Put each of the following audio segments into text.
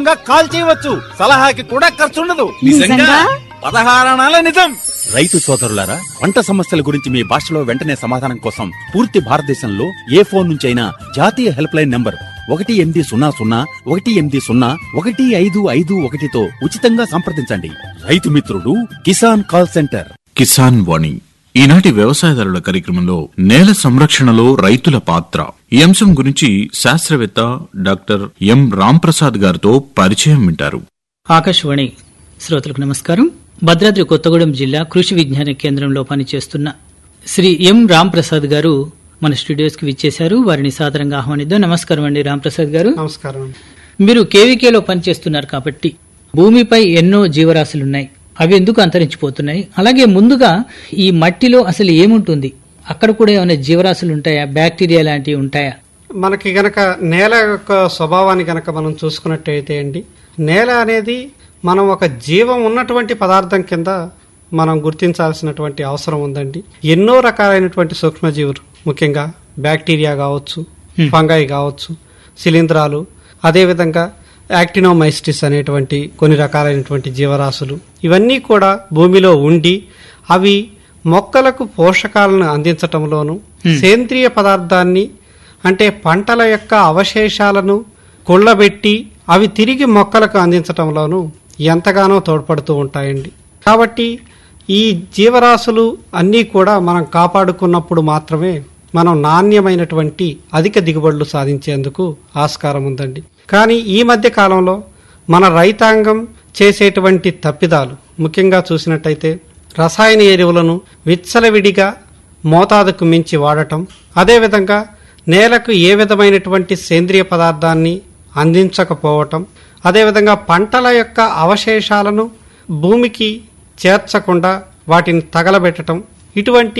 సులభంగా కాల్ చేయవచ్చు సలహాకి కూడా ఖర్చుండదు నిజంగా? పదహారణాల నిజం రైతు సోదరులారా పంట సమస్యల గురించి మీ భాషలో వెంటనే సమాధానం కోసం పూర్తి భారతదేశంలో ఏ ఫోన్ నుంచైనా జాతీయ హెల్ప్ లైన్ నంబర్ ఒకటి ఎనిమిది సున్నా సున్నా ఒకటి ఎనిమిది సున్నా ఒకటి ఐదు ఐదు ఒకటితో ఉచితంగా సంప్రదించండి రైతు మిత్రుడు కిసాన్ కాల్ సెంటర్ కిసాన్ వాణి ఈనాటి వ్యవసాయదారుల కార్యక్రమంలో నేల సంరక్షణలో రైతుల పాత్ర ఈ అంశం గురించి శాస్త్రవేత్త డాక్టర్ ఎం రాంప్రసాద్ గారితో పరిచయం వింటారు ఆకాశవాణి శ్రోతలకు నమస్కారం భద్రాద్రి కొత్తగూడెం జిల్లా కృషి విజ్ఞాన కేంద్రంలో పనిచేస్తున్న శ్రీ ఎం రాంప్రసాద్ గారు మన స్టూడియోస్ కి విచ్చేశారు వారిని సాదరంగా ఆహ్వానిద్దాం నమస్కారం అండి రాంప్రసాద్ గారు నమస్కారం అండి మీరు కేవీకేలో పనిచేస్తున్నారు కాబట్టి భూమిపై ఎన్నో జీవరాశులున్నాయి అవి ఎందుకు అంతరించిపోతున్నాయి అలాగే ముందుగా ఈ మట్టిలో అసలు ఏముంటుంది అక్కడ కూడా ఏమైనా జీవరాశులు ఉంటాయా బ్యాక్టీరియా లాంటివి ఉంటాయా మనకి గనక నేల యొక్క స్వభావాన్ని గనక మనం చూసుకున్నట్టయితే అండి నేల అనేది మనం ఒక జీవం ఉన్నటువంటి పదార్థం కింద మనం గుర్తించాల్సినటువంటి అవసరం ఉందండి ఎన్నో రకాలైనటువంటి సూక్ష్మజీవులు ముఖ్యంగా బ్యాక్టీరియా కావచ్చు ఫంగై కావచ్చు శిలీంధ్రాలు అదేవిధంగా యాక్టినోమైస్టిస్ అనేటువంటి కొన్ని రకాలైనటువంటి జీవరాశులు ఇవన్నీ కూడా భూమిలో ఉండి అవి మొక్కలకు పోషకాలను అందించటంలోను సేంద్రియ పదార్థాన్ని అంటే పంటల యొక్క అవశేషాలను కుళ్ళబెట్టి అవి తిరిగి మొక్కలకు అందించటంలోనూ ఎంతగానో తోడ్పడుతూ ఉంటాయండి కాబట్టి ఈ జీవరాశులు అన్నీ కూడా మనం కాపాడుకున్నప్పుడు మాత్రమే మనం నాణ్యమైనటువంటి అధిక దిగుబడులు సాధించేందుకు ఆస్కారం ఉందండి కానీ ఈ మధ్య కాలంలో మన రైతాంగం చేసేటువంటి తప్పిదాలు ముఖ్యంగా చూసినట్టయితే రసాయన ఎరువులను విచ్చలవిడిగా మోతాదుకు మించి వాడటం అదేవిధంగా నేలకు ఏ విధమైనటువంటి సేంద్రియ పదార్థాన్ని అందించకపోవటం అదేవిధంగా పంటల యొక్క అవశేషాలను భూమికి చేర్చకుండా వాటిని తగలబెట్టడం ఇటువంటి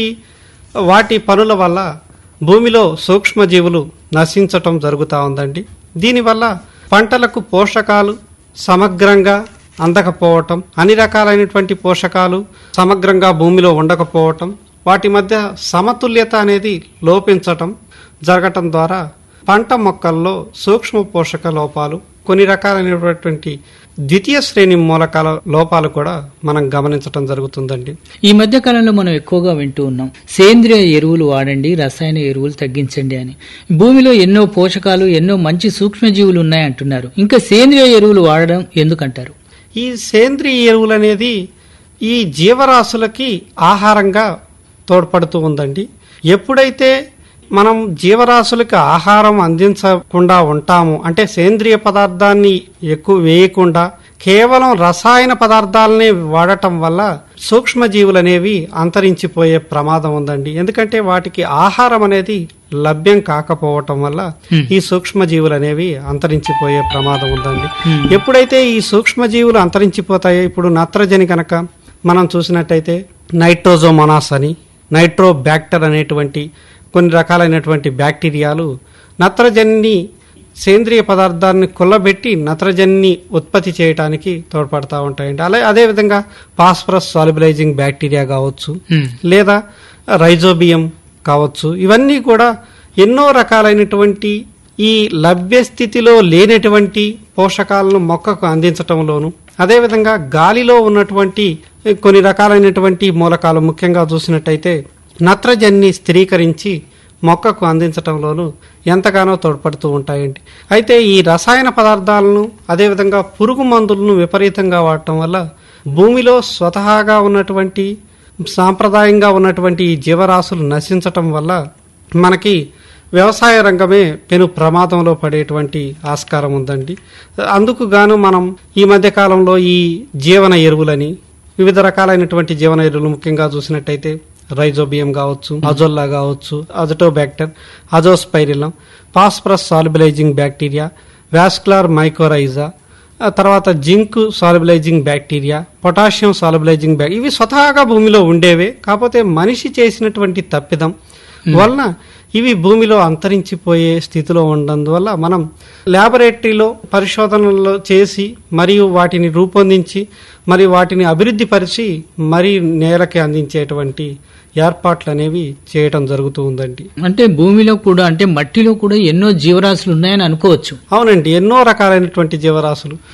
వాటి పనుల వల్ల భూమిలో సూక్ష్మజీవులు నశించటం జరుగుతూ ఉందండి దీనివల్ల పంటలకు పోషకాలు సమగ్రంగా అందకపోవటం అన్ని రకాలైనటువంటి పోషకాలు సమగ్రంగా భూమిలో ఉండకపోవటం వాటి మధ్య సమతుల్యత అనేది లోపించటం జరగటం ద్వారా పంట మొక్కల్లో సూక్ష్మ పోషక లోపాలు కొన్ని రకాలైనటువంటి ద్వితీయ శ్రేణి మూలకాల లోపాలు కూడా మనం గమనించటం జరుగుతుందండి ఈ మధ్య కాలంలో మనం ఎక్కువగా వింటూ ఉన్నాం సేంద్రియ ఎరువులు వాడండి రసాయన ఎరువులు తగ్గించండి అని భూమిలో ఎన్నో పోషకాలు ఎన్నో మంచి సూక్ష్మజీవులు ఉన్నాయంటున్నారు ఇంకా సేంద్రియ ఎరువులు వాడడం ఎందుకంటారు ఈ సేంద్రియ ఎరువులు అనేది ఈ జీవరాశులకి ఆహారంగా తోడ్పడుతూ ఉందండి ఎప్పుడైతే మనం జీవరాశులకు ఆహారం అందించకుండా ఉంటాము అంటే సేంద్రియ పదార్థాన్ని ఎక్కువ వేయకుండా కేవలం రసాయన పదార్థాలని వాడటం వల్ల సూక్ష్మజీవులు అనేవి అంతరించిపోయే ప్రమాదం ఉందండి ఎందుకంటే వాటికి ఆహారం అనేది లభ్యం కాకపోవటం వల్ల ఈ సూక్ష్మజీవులు అనేవి అంతరించిపోయే ప్రమాదం ఉందండి ఎప్పుడైతే ఈ సూక్ష్మజీవులు అంతరించిపోతాయో ఇప్పుడు నత్రజని కనుక మనం చూసినట్టయితే నైట్రోజోమోనాస్ అని నైట్రో బ్యాక్టర్ అనేటువంటి కొన్ని రకాలైనటువంటి బ్యాక్టీరియాలు నత్రజనిని సేంద్రియ పదార్థాన్ని కుల్లబెట్టి నత్రజనిని ఉత్పత్తి చేయడానికి తోడ్పడతా ఉంటాయండి అలా అదేవిధంగా ఫాస్ఫరస్ సాలిబిలైజింగ్ బ్యాక్టీరియా కావచ్చు లేదా రైజోబియం కావచ్చు ఇవన్నీ కూడా ఎన్నో రకాలైనటువంటి ఈ లభ్య స్థితిలో లేనటువంటి పోషకాలను మొక్కకు అందించటంలోను అదేవిధంగా గాలిలో ఉన్నటువంటి కొన్ని రకాలైనటువంటి మూలకాలు ముఖ్యంగా చూసినట్టయితే నత్రజన్ని స్థిరీకరించి మొక్కకు అందించటంలోనూ ఎంతగానో తోడ్పడుతూ ఉంటాయండి అయితే ఈ రసాయన పదార్థాలను అదేవిధంగా పురుగు మందులను విపరీతంగా వాడటం వల్ల భూమిలో స్వతహాగా ఉన్నటువంటి సాంప్రదాయంగా ఉన్నటువంటి ఈ జీవరాశులు నశించటం వల్ల మనకి వ్యవసాయ రంగమే పెను ప్రమాదంలో పడేటువంటి ఆస్కారం ఉందండి అందుకు గాను మనం ఈ మధ్య కాలంలో ఈ జీవన ఎరువులని వివిధ రకాలైనటువంటి జీవన ఎరువులు ముఖ్యంగా చూసినట్టయితే రైజోబియం కావచ్చు అజోల్లా కావచ్చు azotobacter azospirillum phosphorus solubilizing bacteria vascular mycorrhiza ఆ తర్వాత zinc solubilizing bacteria potassium solubilizing back ఇవి స్వతహాగా భూమిలో ఉండేవే కాకపోతే మనిషి చేసినటువంటి తప్పిదం వలన ఇవి భూమిలో అంతరించిపోయే స్థితిలో ఉండడందువల్ల మనం ల్యాబొరేటరీలో పరిశోధనలు చేసి మరియు వాటిని రూపొందించి మరి వాటిని అభివృద్ధి పరిచి మరి నేలకి అందించేటువంటి ఏర్పాట్లు అనేవి చేయటం జరుగుతూ ఉందండి అంటే భూమిలో కూడా అంటే మట్టిలో కూడా ఎన్నో జీవరాశులు ఉన్నాయని అనుకోవచ్చు అవునండి ఎన్నో రకాలైనటువంటి జీవరాశులు